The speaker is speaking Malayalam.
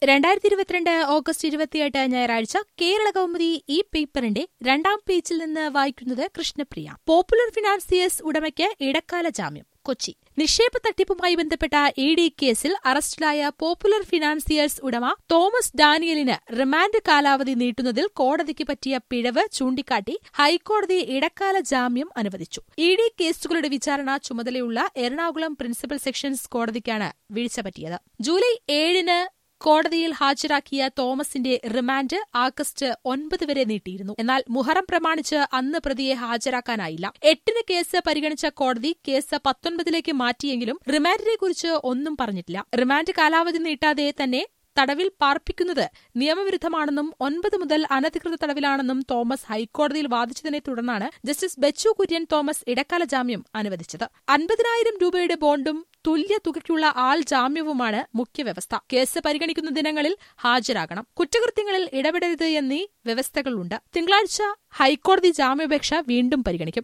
രണ്ടായിരത്തി ഇരുപത്തിരണ്ട് ഓഗസ്റ്റ് ഇരുപത്തിയെട്ട് ഞായറാഴ്ച കേരള കൗമുദി ഈ പേപ്പറിന്റെ രണ്ടാം പേജിൽ നിന്ന് വായിക്കുന്നത് കൃഷ്ണപ്രിയ പോപ്പുലർ ഫിനാൻസിയേഴ്സ് ഉടമയ്ക്ക് ഇടക്കാല ജാമ്യം കൊച്ചി നിക്ഷേപ തട്ടിപ്പുമായി ബന്ധപ്പെട്ട ഇ ഡി കേസിൽ അറസ്റ്റിലായ പോപ്പുലർ ഫിനാൻസിയേഴ്സ് ഉടമ തോമസ് ഡാനിയലിന് റിമാൻഡ് കാലാവധി നീട്ടുന്നതിൽ കോടതിക്ക് പറ്റിയ പിഴവ് ചൂണ്ടിക്കാട്ടി ഹൈക്കോടതി ഇടക്കാല ജാമ്യം അനുവദിച്ചു ഇ ഡി കേസുകളുടെ വിചാരണ ചുമതലയുള്ള എറണാകുളം പ്രിൻസിപ്പൽ സെഷൻസ് കോടതിക്കാണ് വീഴ്ച പറ്റിയത് ജൂലൈ ഏഴിന് കോടതിയിൽ ഹാജരാക്കിയ തോമസിന്റെ റിമാൻഡ് ആഗസ്റ്റ് ഒൻപത് വരെ നീട്ടിയിരുന്നു എന്നാൽ മുഹറം പ്രമാണിച്ച് അന്ന് പ്രതിയെ ഹാജരാക്കാനായില്ല എട്ടിന് കേസ് പരിഗണിച്ച കോടതി കേസ് പത്തൊൻപതിലേക്ക് മാറ്റിയെങ്കിലും റിമാൻഡിനെക്കുറിച്ച് ഒന്നും പറഞ്ഞിട്ടില്ല റിമാൻഡ് കാലാവധി നീട്ടാതെ തന്നെ തടവിൽ പാർപ്പിക്കുന്നത് നിയമവിരുദ്ധമാണെന്നും ഒൻപത് മുതൽ അനധികൃത തടവിലാണെന്നും തോമസ് ഹൈക്കോടതിയിൽ വാദിച്ചതിനെ തുടർന്നാണ് ജസ്റ്റിസ് ബെച്ചു കുര്യൻ തോമസ് ഇടക്കാല ജാമ്യം അനുവദിച്ചത് അൻപതിനായിരം രൂപയുടെ ബോണ്ടും തുല്യ തുകയ്ക്കുള്ള ആൾ ജാമ്യവുമാണ് മുഖ്യവ്യവസ്ഥ കേസ് പരിഗണിക്കുന്ന ദിനങ്ങളിൽ ഹാജരാകണം കുറ്റകൃത്യങ്ങളിൽ ഇടപെടരുത് എന്നീ വ്യവസ്ഥകളുണ്ട് തിങ്കളാഴ്ച ഹൈക്കോടതി ജാമ്യാപേക്ഷ വീണ്ടും പരിഗണിക്കും